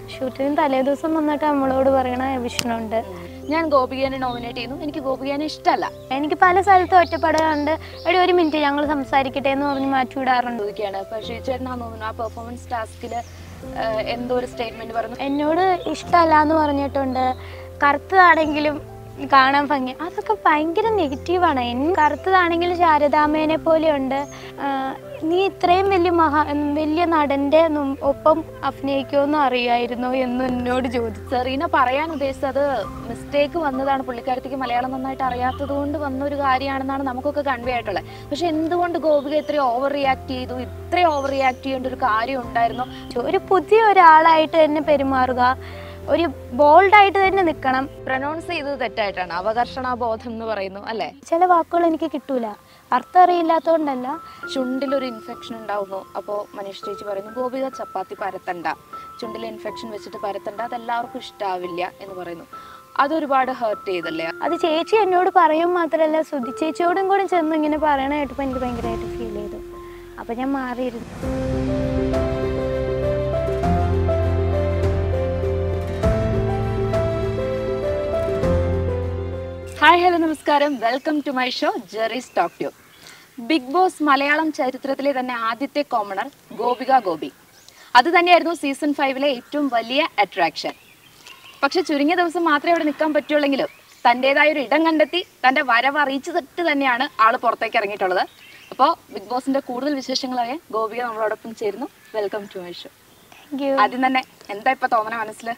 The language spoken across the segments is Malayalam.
ഷൂട്ടിന് തലേ ദിവസം വന്നിട്ട് നമ്മളോട് പറയണ വിഷ്ണുണ്ട് ഞാൻ ഗോപികനെ നോമിനേറ്റ് ചെയ്യുന്നു എനിക്ക് ഗോപികനെ ഇഷ്ടമല്ല എനിക്ക് പല സ്ഥലത്തും ഒറ്റപ്പെടാറുണ്ട് എടി ഒരു മിനിറ്റ് ഞങ്ങൾ സംസാരിക്കട്ടെ എന്ന് പറഞ്ഞ് മാറ്റി വിടാറുണ്ട് ചോദിക്കുകയാണ് പക്ഷേ ചേട്ടനാന്ന് തോന്നുന്നു ആ പെർഫോമൻസ് ടാസ്കിൽ എന്തോ ഒരു സ്റ്റേറ്റ്മെന്റ് പറഞ്ഞു എന്നോട് ഇഷ്ടമല്ല എന്ന് പറഞ്ഞിട്ടുണ്ട് കറുത്തതാണെങ്കിലും കാണാൻ ഭംഗി അതൊക്കെ ഭയങ്കര നെഗറ്റീവാണ് എൻ കറുത്തതാണെങ്കിലും ശാരദാമേനെ പോലെയുണ്ട് ആ, നീ ഇത്രയും വലിയ മഹാ വലിയ നടൻ്റെ നും- ഒപ്പം അഭിനയിക്കുമെന്ന് അറിയായിരുന്നോ എന്ന് എന്നോട് ചോദിച്ചു സെറീന പറയാൻ ഉദ്ദേശിച്ചത് മിസ്റ്റേക്ക് വന്നതാണ് പുള്ളിക്കാരത്തേക്ക് മലയാളം നന്നായിട്ട് അറിയാത്തത് കൊണ്ട് വന്ന ഒരു കാര്യമാണെന്നാണ് നമുക്കൊക്കെ കൺവേ ആയിട്ടുള്ളത് പക്ഷെ എന്തുകൊണ്ട് ഗോപിക ഇത്രയും ഓവർ റിയാക്ട് ചെയ്തു ഇത്രയും ഓവർ റിയാക്ട് ചെയ്യേണ്ട ഒരു കാര്യം ഉണ്ടായിരുന്നു ഒരു പുതിയ ഒരാളായിട്ട് തന്നെ പെരുമാറുക ഒരു ബോൾഡായിട്ട് തന്നെ നിൽക്കണം പ്രൊനൗൺസ് ചെയ്തത് തെറ്റായിട്ടാണ് അവകർഷണ ബോധം എന്ന് പറയുന്നു അല്ലെ ചില വാക്കുകൾ എനിക്ക് കിട്ടൂല അർത്ഥം അറിയില്ലാത്തതുകൊണ്ടല്ല ചുണ്ടിൽ ഒരു ഇൻഫെക്ഷൻ ഉണ്ടാവുന്നു അപ്പോൾ മനീഷ് ചേച്ചി പറയുന്നു ഗോപിക ചപ്പാത്തി പരത്തണ്ട ചുണ്ടിൽ ഇൻഫെക്ഷൻ വെച്ചിട്ട് പരത്തണ്ട അത് എല്ലാവർക്കും ഇഷ്ടാവില്ല എന്ന് പറയുന്നു അതൊരുപാട് ഹേർട്ട് ചെയ്തല്ലേ അത് ചേച്ചി എന്നോട് പറയും മാത്രമല്ല ശ്രുതി ചേച്ചിയോടും കൂടി ചെന്ന് ഇങ്ങനെ പറയണ കേട്ടപ്പോൾ എനിക്ക് ഭയങ്കരമായിട്ട് ഫീൽ ചെയ്തു അപ്പം ഞാൻ മാറിയിരുന്നു ഹായ് ഹലോ നമസ്കാരം welcome to my show Jerry's talk tube Bigg Boss Malayalam ചരിത്രത്തിലെ തന്നെ ആദ്യത്തെ കോമണർ ഗോപിക ഗോപി അത് തന്നെയായിരുന്നു സീസൺ ഫൈവിലെ ഏറ്റവും വലിയ അട്രാക്ഷൻ പക്ഷെ ചുരുങ്ങിയ ദിവസം മാത്രമേ അവിടെ നിൽക്കാൻ പറ്റുള്ളെങ്കിലും തൻ്റെതായ ഒരു ഇടം കണ്ടെത്തി തൻ്റെ വരവ് അറിയിച്ചിട്ട് തന്നെയാണ് ആള് പുറത്തേക്ക് ഇറങ്ങിയിട്ടുള്ളത് അപ്പോൾ ബിഗ് ബോസിന്റെ കൂടുതൽ വിശേഷങ്ങളായ ഗോപിക നമ്മളോടൊപ്പം ചേരുന്നു welcome to my show thank you ആദ്യം തന്നെ എന്താ ഇപ്പൊ തോന്നണ മനസ്സിൽ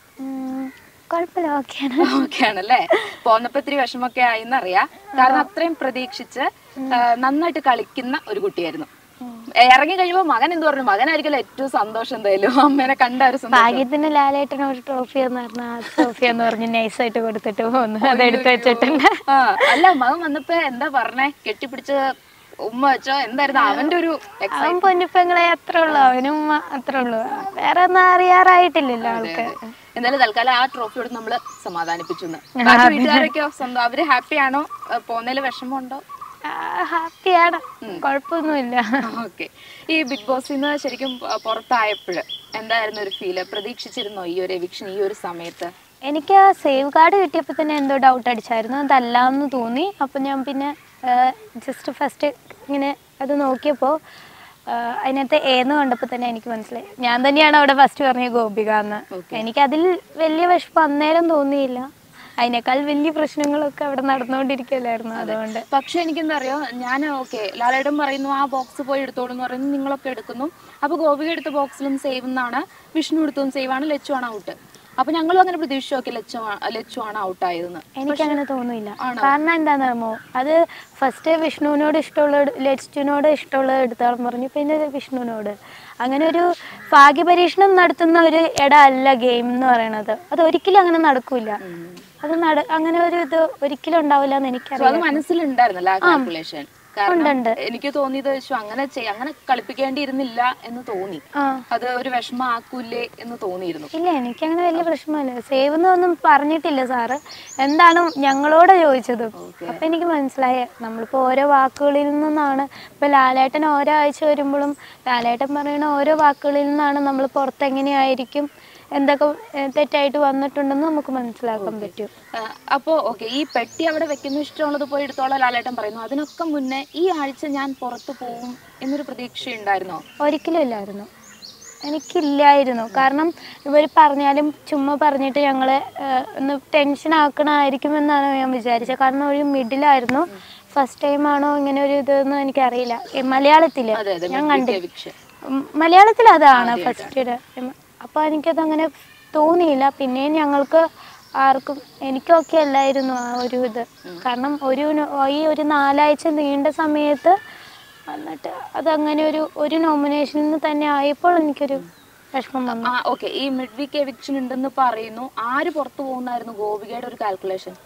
കുഴപ്പമില്ല ഓക്കെയാണ് ഓക്കെ ആണല്ലേ പോന്നപ്പോ ഇത്തിരി വിഷമൊക്കെ ആയിന്നറിയാം കാരണം അത്രയും പ്രതീക്ഷിച്ച് ആ, നന്നായിട്ട് കളിക്കുന്ന ഒരു കുട്ടിയായിരുന്നു ഇറങ്ങി കഴിയുമ്പോ മകൻ എന്ത് പറഞ്ഞു മകനായിരിക്കല്ലോ ഏറ്റവും സന്തോഷം എന്തായാലും അമ്മേനെ കണ്ട ഒരു സന്തോഷം ഭാഗ്യത്തിന് ലാലേട്ടന് ഒരു ട്രോഫി എന്ന് പറഞ്ഞാൽ ആ ട്രോഫി എന്ന് പറഞ്ഞ് നൈസായിട്ട് കൊടുത്തിട്ട് പോന്നു അതെടുത്ത് വെച്ചിട്ടുണ്ട് ആ അല്ല മകൻ വന്നപ്പോ എന്താ പറഞ്ഞേ കെട്ടിപ്പിടിച്ച് ഉമ്മ വെച്ചോ എന്തായിരുന്നു അവന്റെ ഒരു ex- അവൻ പൊന്നിപ്പങ്ങളെ അത്ര ഉള്ളു അവനും ഉമ്മ അത്ര ഉള്ളു വേറെ ഒന്നും അറിയാറായിട്ടില്ലല്ലോ ആൾക്ക് എന്തായാലും തൽക്കാലം ആ ട്രോഫി കൊടുത്ത് നമ്മള് സമാധാനിപ്പിച്ചു എന്ന്. ബാക്കി വീട്ടുകാരൊക്കെയോ സ്വന്തം അവര് ഹാപ്പിയാണോ പോന്നതിൽ വിഷമമുണ്ടോ ഹാപ്പിയാണ് കുഴപ്പമൊന്നുമില്ല ഓക്കെ ഈ ബിഗ് ബോസിൽ നിന്ന് ശരിക്കും പ- പുറത്തായപ്പോഴ് എന്തായിരുന്നു ഒരു ഫീല് പ്രതീക്ഷിച്ചിരുന്നോ ഈ ഒരു എവിക്ഷൻ ഈ ഒരു സമയത്ത് എനിക്ക് ആ സേവ് കാർഡ് കിട്ടിയപ്പോൾ തന്നെ എന്തോ ഡൗട്ട് അടിച്ചായിരുന്നു അതല്ല എന്ന് തോന്നി അപ്പം ഞാൻ പിന്നെ ജസ്റ്റ് ഫസ്റ്റ് ഇങ്ങനെ അത് നോക്കിയപ്പോൾ അതിനകത്ത് ഏന്ന് കണ്ടപ്പോൾ തന്നെ എനിക്ക് മനസ്സിലായി ഞാൻ തന്നെയാണ് അവിടെ ഫസ്റ്റ് പറഞ്ഞ ഗോപിക എന്ന് എനിക്കതിൽ വലിയ വിഷമം അന്നേരം തോന്നിയില്ല അതിനേക്കാൾ വലിയ പ്രശ്നങ്ങളൊക്കെ അവിടെ നടന്നുകൊണ്ടിരിക്കുകയല്ലായിരുന്നു അതുകൊണ്ട് പക്ഷെ എനിക്കെന്താ അറിയോ ഞാൻ ഓക്കെ ലാലേട്ടൻ പറയുന്നു ആ ബോക്സ് പോയി എടുത്തോളൂ എന്ന് പറയുന്നു നിങ്ങളൊക്കെ എടുക്കുന്നു അപ്പൊ ഗോപിക എടുത്ത ബോക്സിലും സേവ് എന്നാണ് വിഷ്ണു എടുത്തതും സേവ് ആണ് ലച്ചു ആണ് ഔട്ട് അപ്പൊ ഞങ്ങളും അങ്ങനെ പ്രതീക്ഷിച്ചു നോക്കി ലച്ചു ആ- ലച്ചു ആണ് ഔട്ട് ആയതെന്ന് എനിക്കങ്ങനെ തോന്നിയില്ല കാരണം എന്താണെന്നറിയുമോ അത് ഫസ്റ്റ് വിഷ്ണുവിനോട് ഇഷ്ടമുള്ള ലച്ചുവിനോട് ഇഷ്ടമുള്ളത് എടുത്താലും പറഞ്ഞു പിന്നെ വിഷ്ണുവിനോട് അങ്ങനെ ഒരു ഭാഗ്യപരീക്ഷണം നടത്തുന്ന ഒരു ഇട അല്ല ഗെയിം എന്ന് പറയണത് അത് ഒരിക്കലും അങ്ങനെ നടക്കൂല അത് നട അങ്ങനെ ഒരു ഇത് ഒരിക്കലും ഉണ്ടാവില്ല എന്ന് So എനിക്കറിയാം അത് മനസ്സിലുണ്ടായിരുന്നല്ല ആ കാൽക്കുലേഷൻ കാരണം ഉണ്ട്. എനിക്ക് തോന്നിയത് വെച്ചു അങ്ങനെ ചെയ്യ അങ്ങനെ കളിപ്പിക്കേണ്ടിയിരുന്നില്ല എന്ന് തോന്നി ആ അത് ഒരു വിഷമാക്കൂലേ എന്ന് തോന്നിയിരുന്നു ഇല്ല എനിക്കങ്ങനെ വലിയ പ്രശ്നമില്ല സേവ് എന്നൊന്നും പറഞ്ഞിട്ടില്ല സാറ് എന്താണ് ഞങ്ങളോട് ചോദിച്ചത് അപ്പൊ എനിക്ക് മനസ്സിലായ നമ്മളിപ്പോ ഓരോ വാക്കുകളിൽ നിന്നാണ് ഇപ്പൊ ലാലേട്ടൻ ഓരോ ആഴ്ച വരുമ്പോഴും ലാലേട്ടൻ പറയുന്ന ഓരോ വാക്കുകളിൽ നിന്നാണ് നമ്മൾ പുറത്ത് എങ്ങനെയായിരിക്കും എന്തൊക്കെ ഏഹ്, തെറ്റായിട്ട് വന്നിട്ടുണ്ടെന്ന് നമുക്ക് മനസ്സിലാക്കാൻ പറ്റും ആ, അപ്പോ ഓക്കെ ഈ പെട്ടി അവിടെ വെക്കുന്ന ഇഷ്ടമുള്ളത് പോയി എടുത്തോളാം ലാലേട്ടൻ പറയുന്നു അതിനൊക്കെ മുന്നേ ഈ ആഴ്ച ഞാൻ പുറത്തു പോവും എന്നൊരു പ്രതീക്ഷ ഉണ്ടായിരുന്നോ ഒരിക്കലും ഇല്ലായിരുന്നു എനിക്കില്ലായിരുന്നു കാരണം ഇവർ പറഞ്ഞാലും ചുമ്മാ പറഞ്ഞിട്ട് ഞങ്ങളെ ഏഹ്, ഒന്ന് ടെൻഷൻ ആക്കണമായിരിക്കുമെന്നാണ് ഞാൻ വിചാരിച്ചത് കാരണം ഒരു മിഡിലായിരുന്നു ഫസ്റ്റ് ടൈം ആണോ ഇങ്ങനെ ഒരു ഇതെന്ന് എനിക്കറിയില്ല ഏ, മലയാളത്തില് അതെ അതെ ഞാൻ midweek കണ്ടു eviction. ഉം, മലയാളത്തിൽ അതാണ് ഫസ്റ്റ് അപ്പോൾ എനിക്കത് അങ്ങനെ തോന്നിയില്ല പിന്നെയും ഞങ്ങൾക്ക് ആർക്കും എനിക്കൊക്കെ അല്ലായിരുന്നു ആ ഒരു ഇത് കാരണം ഒരു നോ- ഈ ഒരു നാലാഴ്ച നീണ്ട സമയത്ത് എന്നിട്ട് അതങ്ങനെ ഒരു ഒരു നോമിനേഷനിൽ തന്നെ ആയപ്പോൾ എനിക്കൊരു വിഷമം വന്നു ആ ഓക്കെ ഈ മിഡ് വീക്ക് എവിക്ഷൻ ഉണ്ടെന്ന് പറയുന്നു ആര് പുറത്തു പോകുന്നായിരുന്നു ഗോപികയുടെ ഒരു കാൽക്കുലേഷൻ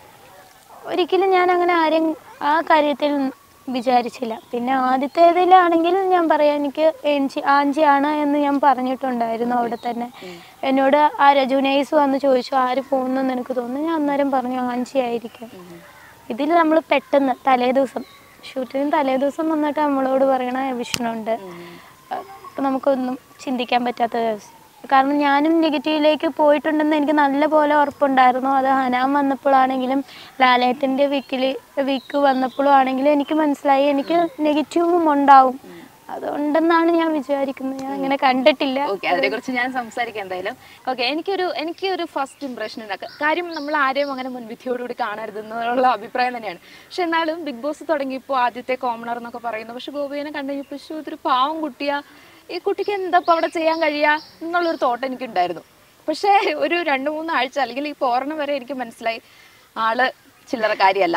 ഒരിക്കലും ഞാൻ അങ്ങനെ ആരും ആ കാര്യത്തിൽ വിചാരിച്ചില്ല പിന്നെ ആദ്യത്തേതിലാണെങ്കിൽ ഞാൻ പറയാം എനിക്ക് എൻജി ആഞ്ചിയാണ് എന്ന് ഞാൻ പറഞ്ഞിട്ടുണ്ടായിരുന്നു അവിടെ തന്നെ എന്നോട് ആ രജുനൈസ് വന്ന് ചോദിച്ചു ആര് പോകുന്നെന്ന് എനിക്ക് തോന്നുന്നു ഞാൻ അന്നേരം പറഞ്ഞു ആഞ്ചി ആയിരിക്കും ഇതിൽ നമ്മൾ പെട്ടെന്ന് തലേ ദിവസം ഷൂട്ടിന് തലേ ദിവസം വന്നിട്ട് നമ്മളോട് പറയണ വിഷ്ണുണ്ട് അപ്പം നമുക്കൊന്നും ചിന്തിക്കാൻ പറ്റാത്ത ദിവസം കാരണം ഞാനും നെഗറ്റീവിലേക്ക് പോയിട്ടുണ്ടെന്ന് എനിക്ക് നല്ല പോലെ ഉറപ്പുണ്ടായിരുന്നു അത് ഹനാൻ വന്നപ്പോഴാണെങ്കിലും ലാലേട്ടൻ്റെ വീക്കിൽ വീക്ക് വന്നപ്പോഴും ആണെങ്കിലും എനിക്ക് മനസ്സിലായി എനിക്ക് നെഗറ്റീവും ഉണ്ടാവും അതുണ്ടെന്നാണ് ഞാൻ വിചാരിക്കുന്നത് ഞാൻ അങ്ങനെ കണ്ടിട്ടില്ല ഓക്കെ അതിനെ കുറിച്ച് ഞാൻ സംസാരിക്കാം എന്തായാലും ഓക്കെ എനിക്കൊരു എനിക്ക് ഒരു ഫസ്റ്റ് ഇംപ്രഷൻ ഉണ്ടാക്കുക കാര്യം നമ്മൾ ആരെയും അങ്ങനെ മുൻവിധിയോടുകൂടി കാണരുത് എന്നുള്ള അഭിപ്രായം തന്നെയാണ് പക്ഷെ എന്നാലും ബിഗ് ബോസ് തുടങ്ങിയപ്പോൾ ആദ്യത്തെ കോമണർ എന്നൊക്കെ പറയുന്നു പക്ഷെ ഗോപിയെ കണ്ടു കഴിഞ്ഞപ്പോൾ "ശ്ശോ, ഇതൊരു പാവം കുട്ടിയാ ഈ കുട്ടിക്ക് എന്താ ഇപ്പൊ അവിടെ ചെയ്യാൻ കഴിയാ എന്നുള്ളൊരു തോട്ട് എനിക്കുണ്ടായിരുന്നു പക്ഷേ ഒരു രണ്ട് മൂന്ന് ആഴ്ച അല്ലെങ്കിൽ ഈ പോരണം വരെ എനിക്ക് മനസ്സിലായി ആള് ചില്ലറ കാര്യമല്ല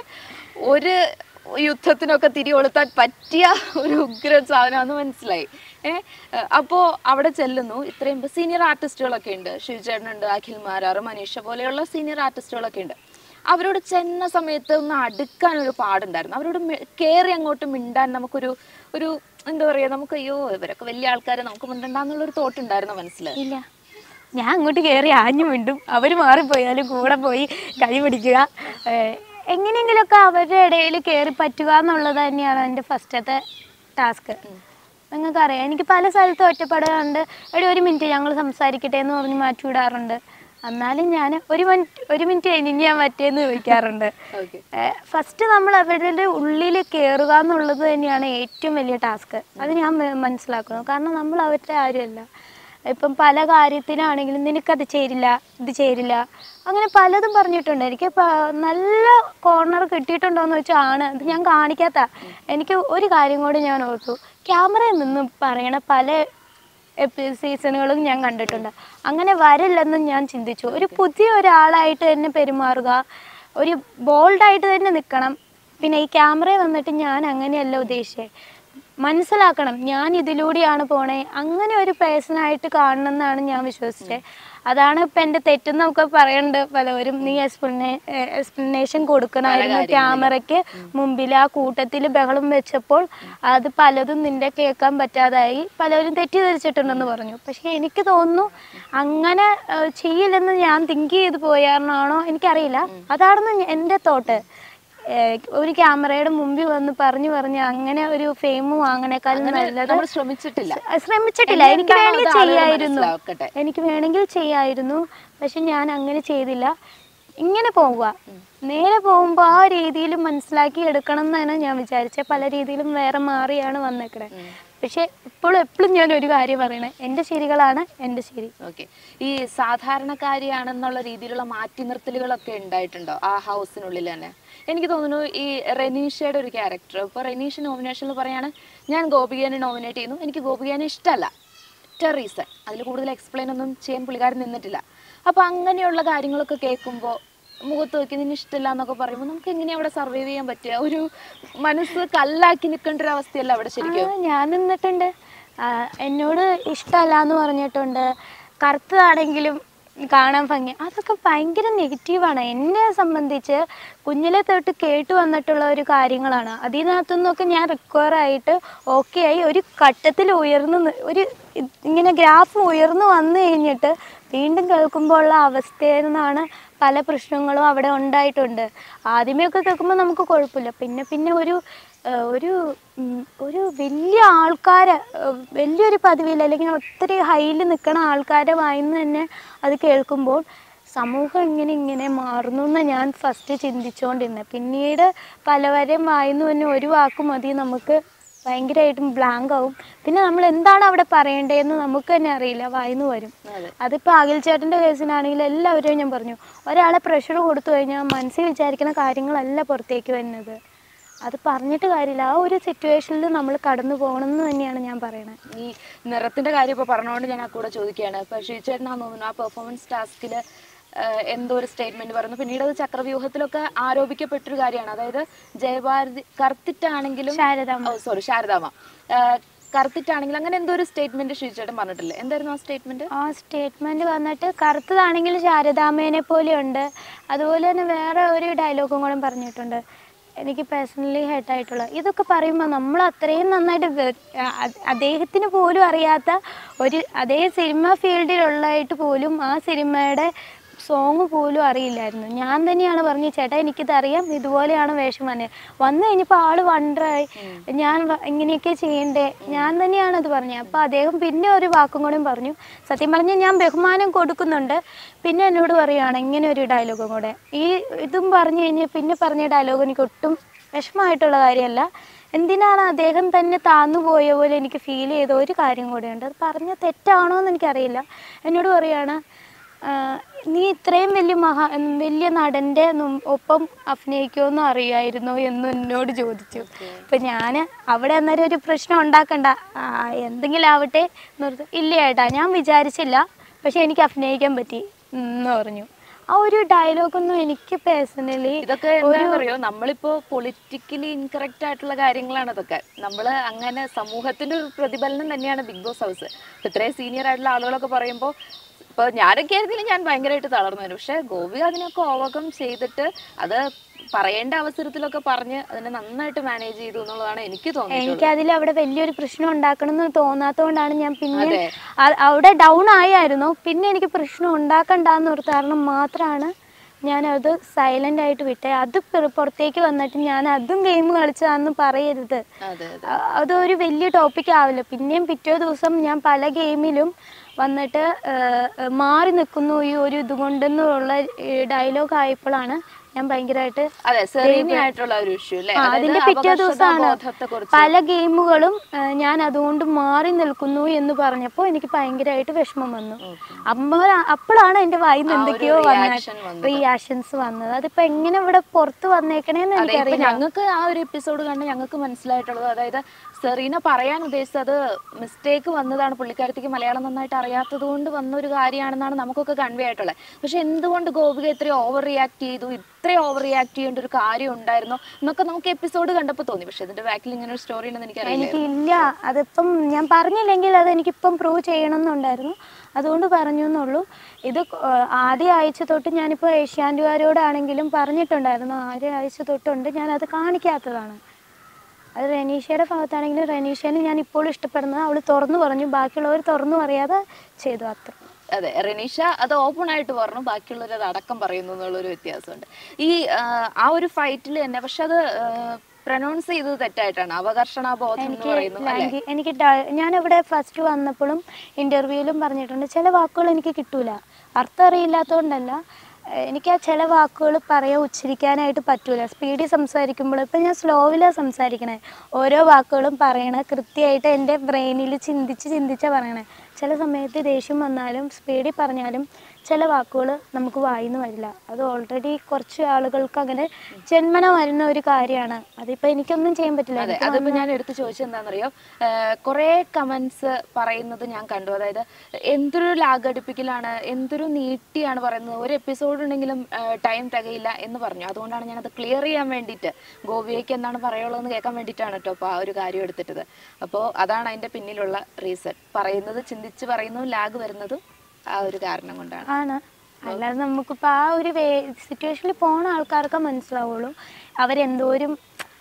ഒരു യുദ്ധത്തിനൊക്കെ തിരി കൊളുത്താൻ പറ്റിയ ഒരു ഉഗ്ര സാധനമാണെന്ന് മനസ്സിലായി ഏഹ് അപ്പോൾ അവിടെ ചെല്ലുന്നു ഇത്രയും സീനിയർ ആർട്ടിസ്റ്റുകളൊക്കെ ഉണ്ട് ശിവചേട്ടനുണ്ട് അഖിൽ മാരാറ് മനീഷ പോലെയുള്ള സീനിയർ ആർട്ടിസ്റ്റുകളൊക്കെ ഉണ്ട് അവരോട് ചെന്ന സമയത്ത് ഒന്ന് അടുക്കാൻ ഒരു പാടുണ്ടായിരുന്നു അവരോട് മി- കയറി അങ്ങോട്ട് മിണ്ടാൻ നമുക്കൊരു ഒരു എന്താ പറയുക നമുക്ക് അയ്യോ ഇവരൊക്കെ വലിയ ആൾക്കാരെ നമുക്ക് മിണ്ടണ്ടെന്നുള്ളൊരു തോട്ടുണ്ടായിരുന്നു മനസ്സിൽ ഇല്ല ഞാൻ അങ്ങോട്ട് കയറി ആഞ്ഞു മിണ്ടും അവർ മാറിപ്പോയാലും കൂടെ പോയി കൈ പിടിക്കുക ഏഹ് എങ്ങനെയെങ്കിലുമൊക്കെ അവരുടെ ഇടയിൽ കയറി പറ്റുക എന്നുള്ളത് തന്നെയാണ് എൻ്റെ ഫസ്റ്റത്തെ ടാസ്ക് നിങ്ങൾക്കറിയാം എനിക്ക് പല സ്ഥലത്തും ഒറ്റപ്പെടാറുണ്ട് എടി ഒരു മിനിറ്റ് ഞങ്ങൾ സംസാരിക്കട്ടെ എന്ന് പറഞ്ഞ് മാറ്റി വിടാറുണ്ട് എന്നാലും ഞാൻ ഒരു മിനിറ്റ് ഒരു മിനിറ്റ് കഴിഞ്ഞ് ഞാൻ പറ്റിയെന്ന് ചോദിക്കാറുണ്ട് ഓക്കെ ഫസ്റ്റ് നമ്മൾ അവരുടെ ഉള്ളിൽ കയറുക എന്നുള്ളത് തന്നെയാണ് ഏറ്റവും വലിയ ടാസ്ക് അത് ഞാൻ മ- മനസ്സിലാക്കുന്നു കാരണം നമ്മൾ അവരുടെ ആരുമല്ല ഇപ്പം പല കാര്യത്തിനാണെങ്കിലും നിനക്കത് ചേരില്ല ഇത് ചേരില്ല അങ്ങനെ പലതും പറഞ്ഞിട്ടുണ്ട് എനിക്ക് പ- നല്ല കോർണർ കിട്ടിയിട്ടുണ്ടോ എന്ന് വെച്ചാൽ ആണ് അത് ഞാൻ കാണിക്കാത്ത എനിക്ക് ഒരു കാര്യം കൂടി ഞാൻ ഓർത്തു ക്യാമറയിൽ നിന്ന് പറയണ പല എപ്പി- സീസണുകളും ഞാൻ കണ്ടിട്ടുണ്ട് അങ്ങനെ വരില്ലെന്നും ഞാൻ ചിന്തിച്ചു ഒരു പുതിയ ഒരാളായിട്ട് തന്നെ പെരുമാറുക ഒരു ബോൾഡായിട്ട് തന്നെ നിൽക്കണം പിന്നെ ഈ ക്യാമറയിൽ വന്നിട്ട് ഞാൻ അങ്ങനെയല്ല ഉദ്ദേശിച്ചത് മനസ്സിലാക്കണം ഞാൻ ഇതിലൂടെയാണ് പോണേ അങ്ങനെ ഒരു പേഴ്സണായിട്ട് കാണണം എന്നാണ് ഞാൻ വിശ്വസിച്ചത് അതാണ് ഇപ്പം എൻ്റെ തെറ്റെന്ന് നമുക്ക് പറയുന്നുണ്ട് പലവരും നീ എക്സ്പ്ലനേ എക്സ്പ്ലനേഷൻ കൊടുക്കണമായിരുന്നു ക്യാമറയ്ക്ക് മുമ്പിൽ ആ കൂട്ടത്തിൽ ബഹളം വെച്ചപ്പോൾ അത് പലതും നിന്റെ കേൾക്കാൻ പറ്റാതായി പലവരും തെറ്റിദ്ധരിച്ചിട്ടുണ്ടെന്ന് പറഞ്ഞു പക്ഷേ എനിക്ക് തോന്നുന്നു അങ്ങനെ ഏഹ്, ചെയ്യില്ലെന്ന് ഞാൻ തിങ്ക് ചെയ്ത് പോയാണെന്നാണോ എനിക്കറിയില്ല അതാണെന്ന് എൻ്റെ തോട്ട് ഏഹ്, ഒരു ക്യാമറയുടെ മുമ്പിൽ വന്ന് പറഞ്ഞു പറഞ്ഞ് അങ്ങനെ ഒരു ഫെയിം വാങ്ങണേക്കാളും നല്ലത് നമ്മൾ ശ്രമിച്ചിട്ടില്ല ശ്രമിച്ചിട്ടില്ല എനിക്ക് എന്താണോ വേണമെങ്കിൽ അത് ആളുകൾ ചെയ്യായിരുന്നു മനസ്സിലാക്കട്ടെ. എനിക്ക് വേണമെങ്കിൽ ചെയ്യായിരുന്നു പക്ഷെ ഞാൻ അങ്ങനെ ചെയ്തില്ല ഇങ്ങനെ പോവുക നേരെ പോകുമ്പോൾ ആ രീതിയിൽ മനസ്സിലാക്കി എടുക്കണം എന്നാണ് ഞാൻ വിചാരിച്ചത് പല രീതിയിലും വേറെ മാറിയാണ് വന്നേക്കണേ പക്ഷെ ഇപ്പോഴും എപ്പോഴും ഞാൻ ഒരു കാര്യം പറയണേ എൻ്റെ ശരികളാണ് എൻ്റെ ശരി ഓക്കെ ഈ സാധാരണക്കാരിയാണെന്നുള്ള രീതിയിലുള്ള മാറ്റി നിർത്തലുകളൊക്കെ ഉണ്ടായിട്ടുണ്ടോ ആ ഹൗസിനുള്ളിൽ തന്നെ എനിക്ക് തോന്നുന്നു ഈ റെനീഷയുടെ ഒരു ക്യാരക്ടർ ഇപ്പോൾ റെനീഷ നോമിനേഷനിൽ പറയാണ് ഞാൻ ഗോപികനെ നോമിനേറ്റ് ചെയ്യുന്നു എനിക്ക് ഗോപികനെ ഇഷ്ടമല്ല ഒറ്റ റീസൺ അതിൽ കൂടുതൽ എക്സ്പ്ലെയിൻ ഒന്നും ചെയ്യാൻ പുള്ളിക്കാരൻ നിന്നിട്ടില്ല അപ്പോൾ അങ്ങനെയുള്ള കാര്യങ്ങളൊക്കെ കേൾക്കുമ്പോൾ മുഖത്ത് നോക്കി നിന്നെ ഇഷ്ടമില്ല എന്നൊക്കെ പറയുമ്പോൾ നമുക്ക് എങ്ങനെയാ അവിടെ സർവൈവ് ചെയ്യാൻ പറ്റുക ഒരു മനസ്സ് കല്ലാക്കി നിൽക്കേണ്ട ഒരു അവസ്ഥയല്ല അവിടെ ശരിക്കും ആ, ഞാൻ നിന്നിട്ടുണ്ട് ആ, എന്നോട് ഇഷ്ടമല്ല എന്ന് പറഞ്ഞിട്ടുണ്ട് കറുത്തതാണെങ്കിലും കാണാൻ ഭംഗി അതൊക്കെ ഭയങ്കര നെഗറ്റീവാണ് എന്നെ സംബന്ധിച്ച് കുഞ്ഞിലെ തൊട്ട് കേട്ട് വന്നിട്ടുള്ള ഒരു കാര്യങ്ങളാണ് അതിനകത്തു നിന്നൊക്കെ ഞാൻ റിക്വയർ ആയിട്ട് ഓക്കെ ആയി ഒരു ഘട്ടത്തിൽ ഉയർന്നു നി- ഒരു ഇ- ഇങ്ങനെ ഗ്രാഫ് ഉയർന്നു വന്നു കഴിഞ്ഞിട്ട് വീണ്ടും കേൾക്കുമ്പോൾ ഉള്ള അവസ്ഥയിൽ നിന്നാണ് പല പ്രശ്നങ്ങളും അവിടെ ഉണ്ടായിട്ടുണ്ട് ആദ്യമേയൊക്കെ കേൾക്കുമ്പോൾ നമുക്ക് കുഴപ്പമില്ല പിന്നെ പിന്നെ ഒരു ഏഹ് ഒരു ഉം, ഒരു വലിയ ആൾക്കാരെ ഏഹ് വലിയൊരു പദവിയിൽ അല്ലെങ്കിൽ ഒത്തിരി ഹൈയിൽ നിൽക്കുന്ന ആൾക്കാരെ വായിന്ന് തന്നെ അത് കേൾക്കുമ്പോൾ സമൂഹം ഇങ്ങനെ ഇങ്ങനെ മാറുന്നു എന്ന് ഞാൻ ഫസ്റ്റ് ചിന്തിച്ചുകൊണ്ടിരുന്നത് പിന്നീട് പലവരെയും വായിന്ന് തന്നെ ഒരു വാക്ക് മതി നമുക്ക് ഭയങ്കരമായിട്ടും ബ്ലാങ്ക് ആവും പിന്നെ നമ്മൾ എന്താണ് അവിടെ പറയേണ്ടതെന്ന് നമുക്ക് തന്നെ അറിയില്ല വായിന്ന് വരും അതെ അതിപ്പോൾ അഖിൽ ചേട്ടൻ്റെ കേസിനാണെങ്കിൽ എല്ലാവരെയും ഞാൻ പറഞ്ഞു ഒരാളെ പ്രഷർ കൊടുത്തു കഴിഞ്ഞാൽ മനസ്സിൽ വിചാരിക്കുന്ന കാര്യങ്ങളല്ല പുറത്തേക്ക് വരുന്നത് അത് പറഞ്ഞിട്ട് കാര്യമില്ല ആ ഒരു സിറ്റുവേഷനിൽ നമ്മൾ കടന്നു പോകണം എന്ന് തന്നെയാണ് ഞാൻ പറയണത് ഈ നിറത്തിന്റെ കാര്യം ഇപ്പൊ പറഞ്ഞുകൊണ്ട് ഞാൻ ആ കൂടെ ചോദിക്കുകയാണ് ഇപ്പൊ ഷീചേട്ടനാ തോന്നുന്നു ആ പെർഫോമൻസ് ടാസ്കില് എന്തോ ഒരു സ്റ്റേറ്റ്മെന്റ് പറഞ്ഞു പിന്നീട് അത് ചക്രവ്യൂഹത്തിലൊക്കെ ആരോപിക്കപ്പെട്ടൊരു കാര്യമാണ് അതായത് ജയഭാരതി കറുത്തിട്ടാണെങ്കിലും ശാരദാമ്മ. സോറി ശാരദാമ്മ ആ, കറുത്തിട്ടാണെങ്കിലും അങ്ങനെ എന്തോ ഒരു സ്റ്റേറ്റ്മെന്റ് ഷീചേട്ടൻ പറഞ്ഞിട്ടില്ലേ എന്തായിരുന്നു ആ സ്റ്റേറ്റ്മെന്റ് ആ സ്റ്റേറ്റ്മെന്റ് വന്നിട്ട് കറുത്തതാണെങ്കിൽ ശാരദാമ്മേനെ പോലെയുണ്ട് അതുപോലെ തന്നെ വേറെ ഒരു ഡയലോഗും കൂടെ പറഞ്ഞിട്ടുണ്ട് എനിക്ക് പേഴ്സണലി ഹെർട്ടായിട്ടുള്ള ഇതൊക്കെ പറയുമ്പോൾ നമ്മൾ അത്രയും നന്നായിട്ട് വെ- അ- അദ്ദേഹത്തിന് പോലും അറിയാത്ത ഒരു അതേ സിനിമ ഫീൽഡിലുള്ളതായിട്ട് പോലും ആ സിനിമയുടെ സോങ് പോലും അറിയില്ലായിരുന്നു ഞാൻ തന്നെയാണ് പറഞ്ഞു ചേട്ടാ എനിക്കിത് അറിയാം ഇതുപോലെയാണ് വേഷം വന്നത് വന്നു കഴിഞ്ഞപ്പോൾ ആള് വണ്ടറായി ഞാൻ വ- ഇങ്ങനെയൊക്കെ ചെയ്യണ്ടേ ഞാൻ തന്നെയാണ് അത് പറഞ്ഞത് അപ്പോൾ അദ്ദേഹം പിന്നെ ഒരു വാക്കും കൂടെ പറഞ്ഞു സത്യം പറഞ്ഞാൽ ഞാൻ ബഹുമാനം കൊടുക്കുന്നുണ്ട് പിന്നെ എന്നോട് പറയുകയാണ് ഇങ്ങനെ ഒരു ഡയലോഗും കൂടെ ഈ ഇതും പറഞ്ഞു കഴിഞ്ഞാൽ പിന്നെ പറഞ്ഞ ഡയലോഗ് എനിക്ക് ഒട്ടും വിഷമമായിട്ടുള്ള കാര്യമല്ല എന്തിനാണ് അദ്ദേഹം തന്നെ താന്നു പോയ പോലെ എനിക്ക് ഫീൽ ചെയ്ത ഒരു കാര്യം കൂടെയുണ്ട് അത് പറഞ്ഞ തെറ്റാണോ എന്ന് എനിക്കറിയില്ല എന്നോട് പറയാണ് "ആ, നീ ഇത്രയും വലിയ മഹാ വലിയ നടൻ്റെ നും- ഒപ്പം അഭിനയിക്കുമെന്ന് അറിയായിരുന്നോ എന്ന് എന്നോട് ചോദിച്ചു അപ്പം ഞാൻ അവിടെ അന്നേരം ഒരു പ്രശ്നം ഉണ്ടാക്കണ്ട ആ, എന്തെങ്കിലും ആവട്ടെ എന്ന് പറഞ്ഞു ഇല്ല ഏട്ടാ ഞാൻ വിചാരിച്ചില്ല പക്ഷെ എനിക്ക് അഭിനയിക്കാൻ പറ്റി എന്ന് പറഞ്ഞു ആ ഒരു ഡയലോഗൊന്നും എനിക്ക് പേഴ്സണലി ഇതൊക്കെ എന്താണെന്നറിയോ നമ്മളിപ്പോ പൊളിറ്റിക്കലി ഇൻകറക്റ്റ് ആയിട്ടുള്ള കാര്യങ്ങളാണ് ഇതൊക്കെ നമ്മള് അങ്ങനെ സമൂഹത്തിന്റെ ഒരു പ്രതിഫലനം തന്നെയാണ് ബിഗ് ബോസ് ഹൗസ് ഇത്രയും സീനിയർ ആയിട്ടുള്ള ആളുകളൊക്കെ പറയുമ്പോൾ ഇപ്പൊ ഞാനൊക്കെ ആയിരുന്നില്ല ഞാൻ ഭയങ്കരമായിട്ട് തളർന്നു വരും പക്ഷെ ഗോപി അതിനൊക്കെ ഓവർകം ചെയ്തിട്ട് അത് പറയേണ്ട അവസരത്തിലൊക്കെ പറഞ്ഞ് അതിനെ നന്നായിട്ട് മാനേജ് ചെയ്തു എന്നുള്ളതാണ് എനിക്ക് തോന്നിയിട്ടുള്ളത് എനിക്ക് അതിൽ അവിടെ വലിയൊരു പ്രശ്നം ഉണ്ടാക്കണം എന്ന് തോന്നാത്തതുകൊണ്ടാണ് ഞാൻ പിന്നെ അതെ. ആ- അവിടെ ഡൗൺ ആയായിരുന്നു പിന്നെ എനിക്ക് പ്രശ്നം ഉണ്ടാക്കണ്ടെന്ന് ഒരു കാരണം മാത്രമാണ് ഞാൻ അത് സൈലന്റ് ആയിട്ട് വിട്ടേ അത് പുറ- പുറത്തേക്ക് വന്നിട്ട് ഞാൻ അതും ഗെയിം കളിച്ചതാന്ന് പറയരുത് അതെ അതെ അ- അതൊരു വലിയ ടോപ്പിക് ആവില്ല പിന്നെയും പിറ്റേ ദിവസം ഞാൻ പല ഗെയിമിലും വന്നിട്ട് ആ, ആ, മാറി നിൽക്കുന്നു ഈ ഒരു ഇതുകൊണ്ടെന്നുള്ള ഡയലോഗ് ആയപ്പോഴാണ് ഞാൻ ഭയങ്കരമായിട്ട് അതെ സെറീനി ആയിട്ടുള്ള ഒരു ഇഷ്യൂ അല്ലേ ആ, അതായത് അതിന്റെ പിറ്റേ ദിവസമാണ് അവകാശബോധത്തെക്കുറിച്ച് പല ഗെയിമുകളും ആ, ഞാൻ അതുകൊണ്ട് മാറി നിൽക്കുന്നു എന്ന് പറഞ്ഞപ്പോൾ എനിക്ക് ഭയങ്കരമായിട്ട് വിഷമം വന്നു അമ്മ അപ്പോഴാണ് എന്റെ വായിൽ നിന്ന് എന്തൊക്കെയോ reaction വന്നത്. റിയാക്ഷൻസ് വന്നത് അതിപ്പോ എങ്ങനെ ഇവിടെ പുറത്ത് വന്നേക്കണേന്ന് അതെ ഇപ്പൊ എനിക്കറിയില്ല ഞങ്ങൾക്ക് ആ ഒരു എപ്പിസോഡ് കണ്ട് ഞങ്ങൾക്ക് മനസ്സിലായിട്ടുള്ളത് അതായത് സെറീന പറയാൻ ഉദ്ദേശിച്ചത് മിസ്റ്റേക്ക് വന്നതാണ് പുള്ളിക്കാരത്തേക്ക് മലയാളം നന്നായിട്ട് അറിയാത്തത് കൊണ്ട് വന്ന ഒരു കാര്യമാണെന്നാണ് നമുക്കൊക്കെ കൺവേ ആയിട്ടുള്ളത് പക്ഷെ എന്തുകൊണ്ട് ഗോപിക ഇത്രയും ഓവർ റിയാക്ട് ചെയ്തു ഇത്രയും ഓവർ റിയാക്ട് ചെയ്യേണ്ട ഒരു കാര്യം ഉണ്ടായിരുന്നോ എന്നൊക്കെ നമുക്ക് എപ്പിസോഡ് കണ്ടപ്പോൾ തോന്നി പക്ഷെ ഇതിന്റെ ബാക്കിൽ ഇങ്ങനെ ഒരു സ്റ്റോറി ഉണ്ടെന്ന് എനിക്കറിയില്ല എനിക്ക് ഇല്ല അതിപ്പം ഞാൻ പറഞ്ഞില്ലെങ്കിൽ അത് എനിക്കിപ്പം പ്രൂവ് ചെയ്യണമെന്നുണ്ടായിരുന്നു അതുകൊണ്ട് പറഞ്ഞു എന്നുള്ളൂ ഇത് ആ, ആദ്യ ആഴ്ച തൊട്ട് ഞാനിപ്പോൾ ഏഷ്യാൻറ്റുകാരോടാണെങ്കിലും പറഞ്ഞിട്ടുണ്ടായിരുന്നു ആദ്യ ആഴ്ച തൊട്ടുണ്ട് ഞാൻ അത് കാണിക്കാത്തതാണ് അത് റെനീഷയുടെ ഭാഗത്താണെങ്കിലും റെനീഷേനെ ഞാൻ ഇപ്പോൾ ഇഷ്ടപ്പെടുന്നത് അവൾ തുറന്നു പറഞ്ഞു ബാക്കിയുള്ളവർ തുറന്നു പറയാതെ ചെയ്തു അത്ര അതെ റെനീഷ അത് ഓപ്പൺ ആയിട്ട് പറഞ്ഞു ബാക്കിയുള്ളവർ അത് അടക്കം പറയുന്നു എന്നുള്ളൊരു വ്യത്യാസമുണ്ട് ഈ ആ, ആ ഒരു ഫൈറ്റിൽ തന്നെ പക്ഷെ അത് പ്രൊനൗൺസ് ചെയ്തത് തെറ്റായിട്ടാണ് അവകർഷണബോധം എന്ന് പറയുന്നു അല്ലെ ലാംഗ്വേ- എനിക്ക് ഡ- ഞാനിവിടെ ഫസ്റ്റ് വന്നപ്പോഴും ഇന്റർവ്യൂവിലും പറഞ്ഞിട്ടുണ്ട് ചില വാക്കുകൾ എനിക്ക് കിട്ടൂല അർത്ഥം അറിയില്ലാത്തതുകൊണ്ടല്ല ഏഹ് എനിക്ക് ആ ചില വാക്കുകൾ പറയാൻ ഉച്ചരിക്കാനായിട്ട് പറ്റൂല സ്പീഡിൽ സംസാരിക്കുമ്പോൾ ഇപ്പം ഞാൻ സ്ലോവിലാണ് സംസാരിക്കണേ ഓരോ വാക്കുകളും പറയണേ കൃത്യമായിട്ട് എൻ്റെ ബ്രെയിനിൽ ചിന്തിച്ച് ചിന്തിച്ചാണ് പറയണേ ചില സമയത്ത് ദേഷ്യം വന്നാലും സ്പീഡിൽ പറഞ്ഞാലും ചില വാക്കുകൾ നമുക്ക് വായിന്ന് വരില്ല അത് ഓൾറെഡി കുറച്ച് ആളുകൾക്ക് അങ്ങനെ ജന്മന വരുന്ന ഒരു കാര്യമാണ് അതിപ്പോൾ എനിക്കൊന്നും ചെയ്യാൻ പറ്റില്ല അതെ എനിക്ക് അതിപ്പോ ഞാൻ എടുത്ത് ചോദിച്ചത് എന്താണെന്നറിയോ കുറെ കമന്റ്സ് പറയുന്നത് ഞാൻ കണ്ടു അതായത് എന്തൊരു ലാഗടിപ്പിക്കലാണ് എന്തൊരു നീട്ടിയാണ് പറയുന്നത് ഒരു എപ്പിസോഡ് ഉണ്ടെങ്കിലും ടൈം തികയില്ല എന്ന് പറഞ്ഞു അതുകൊണ്ടാണ് ഞാൻ അത് ക്ലിയർ ചെയ്യാൻ വേണ്ടിയിട്ട് ഗോപിയയ്ക്ക് എന്താണ് പറയുള്ളതെന്ന് കേൾക്കാൻ വേണ്ടിയിട്ടാണ് കേട്ടോ അപ്പോൾ ആ ഒരു കാര്യം എടുത്തിട്ടത് അപ്പോൾ അതാണ് അതിന്റെ പിന്നിലുള്ള റീസൺ പറയുന്നത് ചിന്തിച്ച് പറയുന്നതും ലാഗ് വരുന്നതും ആ ഒരു കാരണം കൊണ്ടാണ് ആണ് അല്ലാതെ നമുക്കിപ്പോൾ ആ ഒരു വേ സിറ്റുവേഷനിൽ പോണ ആൾക്കാർക്ക് മനസ്സിലാവുള്ളൂ അവരെന്തോരും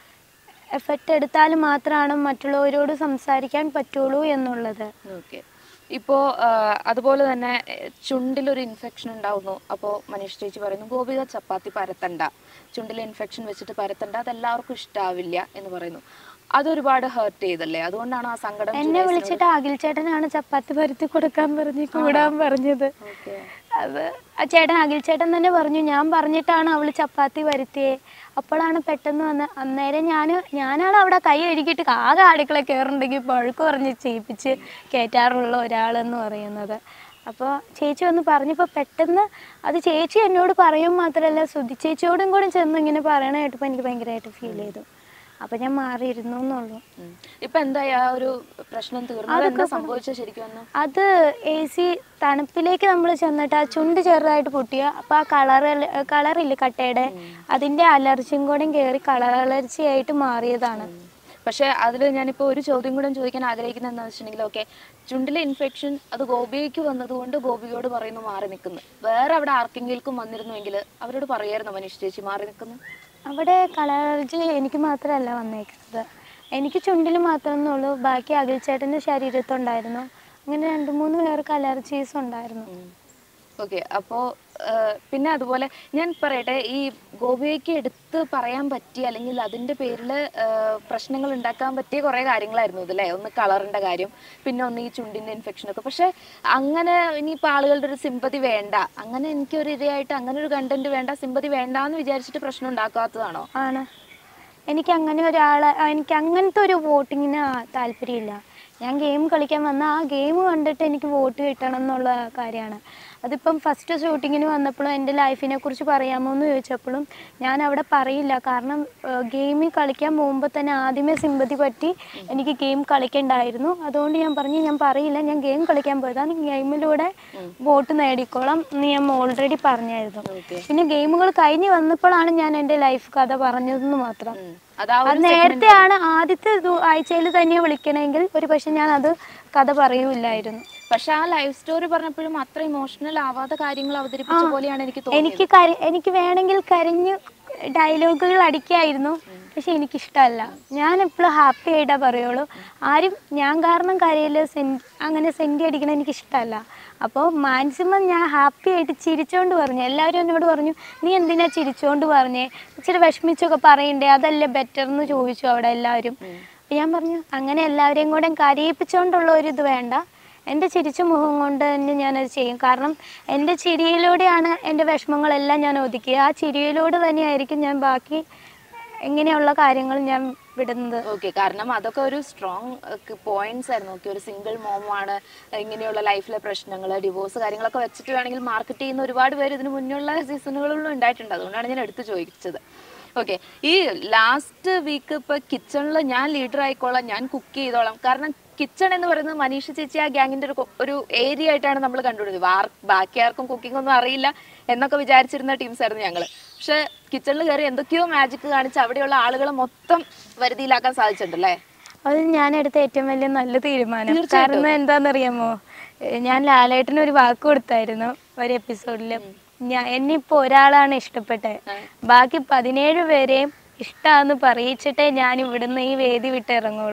എഫക്റ്റ് എടുത്താൽ മാത്രമാണ് മറ്റുള്ളവരോട് സംസാരിക്കാൻ പറ്റുള്ളൂ എന്നുള്ളത് ഓക്കെ ഇപ്പോ ആ, അതുപോലെ തന്നെ എ, ചുണ്ടിലൊരു ഇൻഫെക്ഷൻ ഉണ്ടാവുന്നു അപ്പോൾ മനീഷ് ചേച്ചി പറയുന്നു ഗോപിക ചപ്പാത്തി പരത്തണ്ട ചുണ്ടിൽ ഇൻഫെക്ഷൻ വെച്ചിട്ട് പരത്തണ്ട അതെല്ലാവർക്കും ഇഷ്ടാവില്ല എന്ന് പറയുന്നു അതൊരുപാട് ഹേർട്ട് ചെയ്തല്ലേ അതുകൊണ്ടാണ് ആ സങ്കടം എന്നെ വിളിച്ചിട്ട് അഖിൽ ചേട്ടനാണ് ചപ്പാത്തി പരുത്തി കൊടുക്കാൻ പറഞ്ഞ് കൂടാൻ പറഞ്ഞത് ഓക്കെ അത് ആ ചേട്ടൻ അഖിൽ ചേട്ടൻ തന്നെ പറഞ്ഞു ഞാൻ പറഞ്ഞിട്ടാണ് അവള് ചപ്പാത്തി വരുത്തിയേ അപ്പോഴാണ് പെട്ടെന്ന് വന്ന് അന്നേരം ഞാൻ ഞാനാണ് അവിടെ കൈ കഴുകിയിട്ട് ആകെ അടുക്കള കയറുണ്ടെങ്കിൽ പഴുക്ക് പറഞ്ഞ് ചെയ്യിപ്പിച്ച് കയറ്റാറുള്ള ഒരാളെന്ന് പറയുന്നത് അപ്പോൾ ചേച്ചി വന്ന് പറഞ്ഞപ്പോൾ പെട്ടെന്ന് അത് ചേച്ചി എന്നോട് പറയും മാത്രമല്ല ശ്രുതി ചേച്ചിയോടും കൂടി ചെന്ന് ഇങ്ങനെ പറയണ കേട്ടപ്പോൾ എനിക്ക് ഭയങ്കരമായിട്ട് ഫീൽ ചെയ്തു അപ്പോൾ ഞാൻ മാറിയിരുന്നു എന്നുള്ളൂ ഇപ്പൊ എന്തായി ആ ഒരു പ്രശ്നം തീർന്നത് എന്താ സംഭവിച്ചത് ശരിക്കും ഒന്ന് അത് എ സി തണുപ്പിലേക്ക് നമ്മൾ ചെന്നിട്ട് ആ ചുണ്ട് ചെറുതായിട്ട് പൊട്ടിയ അപ്പോൾ ആ കളർ കളറില്ല കട്ടയുടെ അതിൻ്റെ അലർജിയും കൂടെ കയറി കളർ അലർജി ആയിട്ട് മാറിയതാണ് പക്ഷെ അതിൽ ഞാനിപ്പോൾ ഒരു ചോദ്യം കൂടെ ചോദിക്കാൻ ആഗ്രഹിക്കുന്നത് എന്താണെന്ന് വെച്ചിട്ടുണ്ടെങ്കിൽ ഓക്കെ ചുണ്ടിലെ ഇൻഫെക്ഷൻ അത് ഗോപികയ്ക്ക് വന്നതുകൊണ്ട് ഗോപികയോട് പറയുന്നു മാറി നിൽക്കുന്നു വേറെ അവിടെ ആർക്കെങ്കിലും വന്നിരുന്നുവെങ്കിൽ അവരോട് പറയായിരുന്നു മനീഷ് ചേച്ചി മാറി നിൽക്കുന്നു അവിടെ കളർ അലർജി എനിക്ക് മാത്രമല്ല വന്നേക്കുന്നത് എനിക്ക് ചുണ്ടിൽ മാത്രമേ ഉള്ളൂ ബാക്കി അഖിൽ ചേട്ടൻ്റെ ശരീരത്തുണ്ടായിരുന്നു അങ്ങനെ രണ്ട് മൂന്ന് പേർക്ക് അലർജീസ് ഉണ്ടായിരുന്നു ഓക്കെ അപ്പോ ആ, പിന്നെ അതുപോലെ ഞാൻ പറയട്ടെ ഈ ഗോപിയയ്ക്ക് എടുത്ത് പറയാൻ പറ്റിയ അല്ലെങ്കിൽ അതിന്റെ പേരിൽ പ്രശ്നങ്ങൾ ഉണ്ടാക്കാൻ പറ്റിയ കുറെ കാര്യങ്ങളായിരുന്നു ഇതില്ലേ ഒന്ന് കളറിന്റെ കാര്യം പിന്നെ ഒന്ന് ഈ ചുണ്ടിന്റെ ഇൻഫെക്ഷൻ ഒക്കെ പക്ഷെ അങ്ങനെ ഇനിയിപ്പോൾ ആളുകളുടെ ഒരു സിമ്പതി വേണ്ട അങ്ങനെ എനിക്ക് ഒരു ഇരയായിട്ട് അങ്ങനെ ഒരു കണ്ടന്റ് വേണ്ട സിമ്പതി വേണ്ട എന്ന് വിചാരിച്ചിട്ട് പ്രശ്നം ഉണ്ടാക്കാത്തതാണോ ആണ് എനിക്ക് അങ്ങനെ ഒരാളെ ആ, എനിക്ക് അങ്ങനത്തെ ഒരു വോട്ടിങ്ങിന് താല്പര്യമില്ല ഞാൻ ഗെയിം കളിക്കാൻ വന്ന ആ ഗെയിം കണ്ടിട്ട് എനിക്ക് വോട്ട് കിട്ടണം എന്നുള്ള കാര്യമാണ് അതിപ്പം ഫസ്റ്റ് ഷൂട്ടിങ്ങിന് വന്നപ്പോഴും എൻ്റെ ലൈഫിനെ കുറിച്ച് പറയാമോ എന്ന് ചോദിച്ചപ്പോഴും ഞാൻ അവിടെ പറയില്ല കാരണം ഗെയിമിൽ കളിക്കാൻ പോകുമ്പോൾ തന്നെ ആദ്യമേ സിമ്പതി പറ്റി എനിക്ക് ഗെയിം കളിക്കണ്ടായിരുന്നു അതുകൊണ്ട് ഞാൻ പറഞ്ഞു ഞാൻ പറയില്ല ഞാൻ ഗെയിം കളിക്കാൻ പോയതാണ് ഗെയിമിലൂടെ വോട്ട് നേടിക്കോളാം എന്ന് ഞാൻ ഓൾറെഡി പറഞ്ഞായിരുന്നു ഓക്കെ പിന്നെ ഗെയിമുകൾ കഴിഞ്ഞ് വന്നപ്പോഴാണ് ഞാൻ എൻ്റെ ലൈഫ് കഥ പറഞ്ഞതെന്ന് മാത്രം അതാ അത് നേരത്തെയാണ് ആദ്യത്തെ ആഴ്ചയിൽ തന്നെ വിളിക്കണമെങ്കിൽ ഒരു പക്ഷെ ഞാൻ അത് കഥ പറയൂലായിരുന്നു പക്ഷെ ആ ലൈഫ് സ്റ്റോറി പറഞ്ഞപ്പോഴും അത്ര ഇമോഷണൽ ആവാത്ത കാര്യങ്ങൾ അവതരിപ്പിച്ച പോലെയാണ് എനിക്ക് തോന്നിയത് എനിക്ക് കര എനിക്ക് വേണമെങ്കിൽ കരഞ്ഞ് ഡയലോഗുകൾ അടിക്കായിരുന്നു പക്ഷെ എനിക്കിഷ്ടമല്ല ഞാൻ എപ്പോഴും ഹാപ്പി ആയിട്ടാ പറയുള്ളൂ ആരും ഞാൻ കാരണം കരയിൽ സെൻ അങ്ങനെ സെൻറ്റി അടിക്കണ എനിക്കിഷ്ടമല്ല അപ്പോൾ മാക്സിമം ഞാൻ ഹാപ്പി ആയിട്ട് ചിരിച്ചോണ്ട് പറഞ്ഞു എല്ലാവരും എന്നോട് പറഞ്ഞു നീ എന്തിനാ ചിരിച്ചോണ്ട് പറഞ്ഞേ ഇച്ചിരി വിഷമിച്ചൊക്കെ പറയണ്ടേ അതല്ലേ ബെറ്റർ എന്ന് ചോദിച്ചു അവിടെ എല്ലാവരും അപ്പൊ ഞാൻ പറഞ്ഞു അങ്ങനെ എല്ലാവരെയും കൂടെ കരയിപ്പിച്ചുകൊണ്ടുള്ള ഒരു ഇത് വേണ്ട എൻ്റെ ചിരിച്ച മുഖം കൊണ്ട് തന്നെ ഞാനത് ചെയ്യും കാരണം എൻ്റെ ചിരിയിലൂടെയാണ് എൻ്റെ വിഷമങ്ങളെല്ലാം ഞാൻ ഒതുക്കിയത് ആ ചിരിയിലൂടെ തന്നെയായിരിക്കും ഞാൻ ബാക്കി എങ്ങനെയുള്ള കാര്യങ്ങൾ ഞാൻ വിടുന്നത് ഓക്കെ കാരണം അതൊക്കെ ഒരു സ്ട്രോങ് പോയിന്റ്സ് ആയിരുന്നു ഓക്കെ ഒരു സിംഗിൾ മോമാണ് ഇങ്ങനെയുള്ള ലൈഫിലെ പ്രശ്നങ്ങൾ ഡിവോഴ്സ് കാര്യങ്ങളൊക്കെ വെച്ചിട്ട് വേണമെങ്കിൽ മാർക്കറ്റ് ചെയ്യുന്ന ഒരുപാട് പേര് ഇതിന് മുന്നുള്ള സീസണുകളിലും ഉണ്ടായിട്ടുണ്ട് അതുകൊണ്ടാണ് ഞാൻ എടുത്തു ചോദിച്ചത് ഓക്കെ ഈ ലാസ്റ്റ് വീക്ക് ഇപ്പൊ കിച്ചണിൽ ഞാൻ ലീഡർ ആയിക്കോളാം ഞാൻ കുക്ക് ചെയ്തോളാം കാരണം കിച്ചൺ എന്ന് പറയുന്നത് മനീഷ ചേച്ചി ആ ഗ്യാങ്ങിന്റെ ഒരു കൊ- ഒരു ഏരിയ ആയിട്ടാണ് നമ്മൾ കണ്ടുപിടിച്ചത് വാർ ബാക്കി ആർക്കും കുക്കിംഗ് ഒന്നും അറിയില്ല എന്നൊക്കെ വിചാരിച്ചിരുന്ന ടീംസ് ആയിരുന്നു ഞങ്ങള് പക്ഷെ കിച്ചണിൽ കയറി എന്തൊക്കെയോ മാജിക് കാണിച്ച് അവിടെയുള്ള ആളുകളെ മൊത്തം വരുതിയിലാക്കാൻ സാധിച്ചിട്ടുണ്ടല്ലേ അത് ഞാൻ എടുത്ത ഏറ്റവും വലിയ നല്ല തീരുമാനം കാരണം എന്താണെന്നറിയാമോ ഏഹ് ഞാൻ ലാലേട്ടന് ഒരു വാക്ക് കൊടുത്തായിരുന്നു ഒരു എപ്പിസോഡിൽ ഞാൻ എന്നെ ഇപ്പൊ ഒരാളാണ് ഇഷ്ടപ്പെട്ടത് ബാക്കി പതിനേഴ് പേരെയും ഇഷ്ടാന്ന് പറയിച്ചിട്ടേ ഞാൻ ഇവിടുന്ന് ഈ വേദി വിട്ട് ഇറങ്ങുള്ളൂ